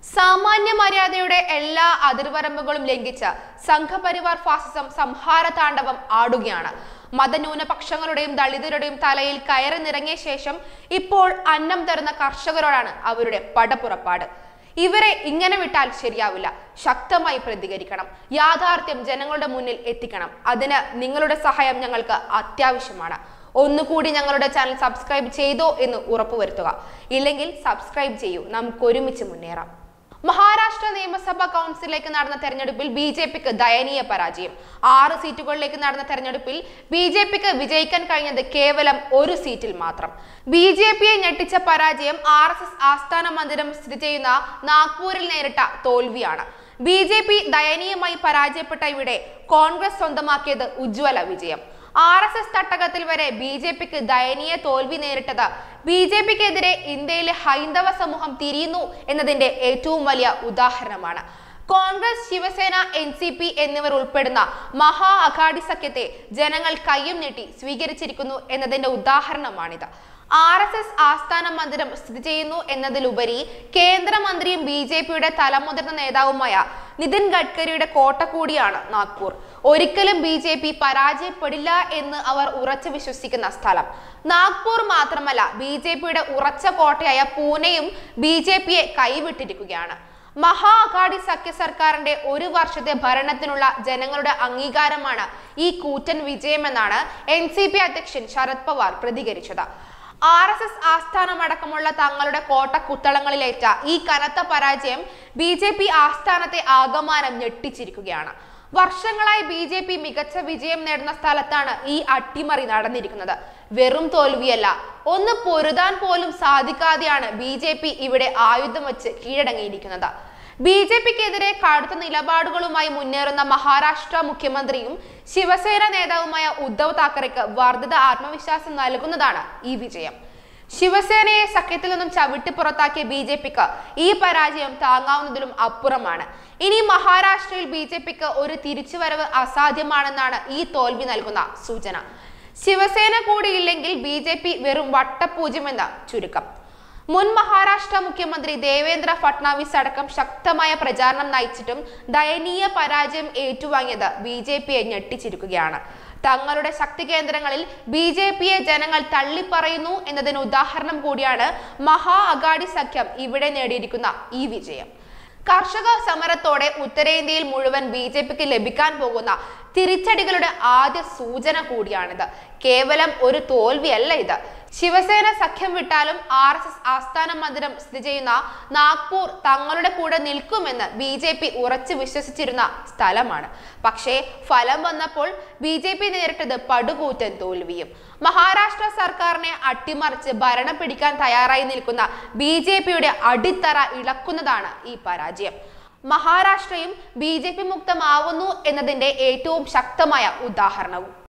സാമാന്യ മര്യാദയുടെ എല്ലാ അതിർവരമ്പുകളും ലംഘിച്ച് സംഘപരിവാർ ഫാസിസം സംഹാര താണ്ഡവം ആടുകയാണ് മതന്യൂനപക്ഷങ്ങളുടെയും ദളിതരുടെയും തലയിൽ കയറി നിറങ്ങിയ ശേഷം ഇപ്പോൾ അന്നം തരുന്ന കർഷകരോടാണ് അവരുടെ പടപ്പുറപ്പാട് ഇവരെ ഇങ്ങനെ വിട്ടാൽ ശരിയാവില്ല ശക്തമായി പ്രതികരിക്കണം യാഥാർത്ഥ്യം ജനങ്ങളുടെ മുന്നിൽ എത്തിക്കണം അതിന് നിങ്ങളുടെ സഹായം ഞങ്ങൾക്ക് അത്യാവശ്യമാണ് ഒന്നുകൂടി ഞങ്ങളുടെ ചാനൽ സബ്സ്ക്രൈബ് ചെയ്തോ എന്ന് ഉറപ്പുവരുത്തുക ഇല്ലെങ്കിൽ സബ്സ്ക്രൈബ് ചെയ്യൂ നമുക്ക് ഒരുമിച്ച് മുന്നേറാം മഹാരാഷ്ട്ര നിയമസഭാ കൗൺസിലിലേക്ക് നടന്ന തെരഞ്ഞെടുപ്പിൽ ബി ജെ പിക്ക് ദയനീയ പരാജയം ആറ് സീറ്റുകളിലേക്ക് നടന്ന തെരഞ്ഞെടുപ്പിൽ ബി ജെ പിക്ക് വിജയിക്കാൻ കഴിഞ്ഞത് കേവലം ഒരു സീറ്റിൽ മാത്രം ബി ജെ പിയെ ഞെട്ടിച്ച പരാജയം ആർ എസ് എസ് ആസ്ഥാന മന്ദിരം സ്ഥിതി ചെയ്യുന്ന നാഗ്പൂരിൽ നേരിട്ട തോൽവിയാണ് ബി ജെ പി ദയനീയമായി പരാജയപ്പെട്ട ഇവിടെ കോൺഗ്രസ് സ്വന്തമാക്കിയത് ഉജ്ജ്വല വിജയം ആർ എസ് എസ് തട്ടകത്തിൽ വരെ ബി ജെ പിക്ക് ദയനീയ തോൽവി നേരിട്ടത് ബി ജെ പിക്കെതിരെ ഇന്ത്യയിലെ ഹൈന്ദവ സമൂഹം തിരിയുന്നു എന്നതിന്റെ ഏറ്റവും വലിയ ഉദാഹരണമാണ് Congress Shiv Sena N C P എന്നിവർ ഉൾപ്പെടുന്ന മഹാ അഘാടി സഖ്യത്തെ ജനങ്ങൾ കയ്യും നീട്ടി സ്വീകരിച്ചിരിക്കുന്നു എന്നതിന്റെ ഉദാഹരണമാണിത് ആർ എസ് എസ് ആസ്ഥാന മന്ദിരം സ്ഥിതി ചെയ്യുന്നു എന്നതിലുപരി കേന്ദ്രമന്ത്രിയും ബി ജെ പിയുടെ തലമുതിർന്ന നേതാവുമായ നിതിൻ ഗഡ്കരിയുടെ കോട്ട കൂടിയാണ് നാഗ്പൂർ ഒരിക്കലും ബി ജെ പി പരാജയപ്പെടില്ല എന്ന് അവർ ഉറച്ചു വിശ്വസിക്കുന്ന സ്ഥലം നാഗ്പൂർ മാത്രമല്ല ബി ജെ പിയുടെ ഉറച്ച കോട്ടയായ പൂനെയും ബി ജെ പിയെ കൈവിട്ടിരിക്കുകയാണ് മഹാ അഘാടി സഖ്യ സർക്കാരിന്റെ ഒരു വർഷത്തെ ഭരണത്തിനുള്ള ജനങ്ങളുടെ അംഗീകാരമാണ് ഈ കൂറ്റൻ വിജയമെന്നാണ് എൻ സി പി അധ്യക്ഷൻ ശരത് പവാർ പ്രതികരിച്ചത് ആർ എസ് എസ് ആസ്ഥാനമടക്കമുള്ള തങ്ങളുടെ കോട്ട കുത്തളങ്ങളിലേറ്റ ഈ കനത്ത പരാജയം ബി ജെ പി ആസ്ഥാനത്തെ ആകമാനം ഞെട്ടിച്ചിരിക്കുകയാണ് വർഷങ്ങളായി ബി ജെ പി മികച്ച വിജയം നേടുന്ന സ്ഥലത്താണ് ഈ അട്ടിമറി നടന്നിരിക്കുന്നത് വെറും തോൽവിയല്ല ഒന്ന് പൊരുതാൻ പോലും സാധിക്കാതെയാണ് ബി ജെ പി ഇവിടെ ആയുധം വെച്ച് കീഴടങ്ങിയിരിക്കുന്നത് ബി ജെ പിക്കെതിരെ കടുത്ത നിലപാടുകളുമായി മുന്നേറുന്ന മഹാരാഷ്ട്ര മുഖ്യമന്ത്രിയും ശിവസേന നേതാവുമായ ഉദ്ധവ് താക്കറെക്ക് വർദ്ധിത ആത്മവിശ്വാസം നൽകുന്നതാണ് ഈ വിജയം ശിവസേനയെ സഖ്യത്തിൽ നിന്നും ചവിട്ടി പുറത്താക്കിയ ബി ജെ പിക്ക് ഈ പരാജയം താങ്ങാവുന്നതിലും അപ്പുറമാണ് ഇനി മഹാരാഷ്ട്രയിൽ ബി ജെ പിക്ക് ഒരു തിരിച്ചുവരവ് അസാധ്യമാണെന്നാണ് ഈ തോൽവി നൽകുന്ന സൂചന ശിവസേന കൂടിയില്ലെങ്കിൽ ബി ജെ പി വെറും വട്ടപൂജ്യമെന്ന് ചുരുക്കം മുൻ മഹാരാഷ്ട്ര മുഖ്യമന്ത്രി ദേവേന്ദ്ര ഫട്നാവിസ് അടക്കം ശക്തമായ പ്രചാരണം നയിച്ചിട്ടും ദയനീയ പരാജയം ഏറ്റുവാങ്ങിയത് ബി ജെ പിയെ ഞെട്ടിച്ചിരിക്കുകയാണ് തങ്ങളുടെ ശക്തി കേന്ദ്രങ്ങളിൽ ബി ജെ പിയെ ജനങ്ങൾ തള്ളിപ്പറയുന്നു എന്നതിന് ഉദാഹരണം കൂടിയാണ് മഹാ അഗാഡി സഖ്യം ഇവിടെ നേടിയിരിക്കുന്ന ഈ വിജയം കർഷക സമരത്തോടെ ഉത്തരേന്ത്യയിൽ മുഴുവൻ ബി ജെ പിക്ക് ലഭിക്കാൻ പോകുന്ന തിരിച്ചടികളുടെ ആദ്യ സൂചന കൂടിയാണിത് കേവലം ഒരു തോൽവിയല്ല ഇത് ശിവസേന സഖ്യം വിട്ടാലും ആർ എസ് എസ് ആസ്ഥാന മന്ദിരം സ്ഥിതി ചെയ്യുന്ന നാഗ്പൂർ തങ്ങളുടെ കൂടെ നിൽക്കുമെന്ന് ബി ജെ പി ഉറച്ചു വിശ്വസിച്ചിരുന്ന സ്ഥലമാണ് പക്ഷേ ഫലം വന്നപ്പോൾ ബി ജെ പി നേരിട്ടത് പടുകൂറ്റൻ തോൽവിയും മഹാരാഷ്ട്ര സർക്കാരിനെ അട്ടിമറിച്ച് ഭരണം പിടിക്കാൻ തയ്യാറായി നിൽക്കുന്ന ബി ജെ പിയുടെ അടിത്തറ ഇളക്കുന്നതാണ് ഈ പരാജയം മഹാരാഷ്ട്രയും ബി ജെ പി മുക്തമാവുന്നു എന്നതിന്റെ ഏറ്റവും ശക്തമായ ഉദാഹരണവും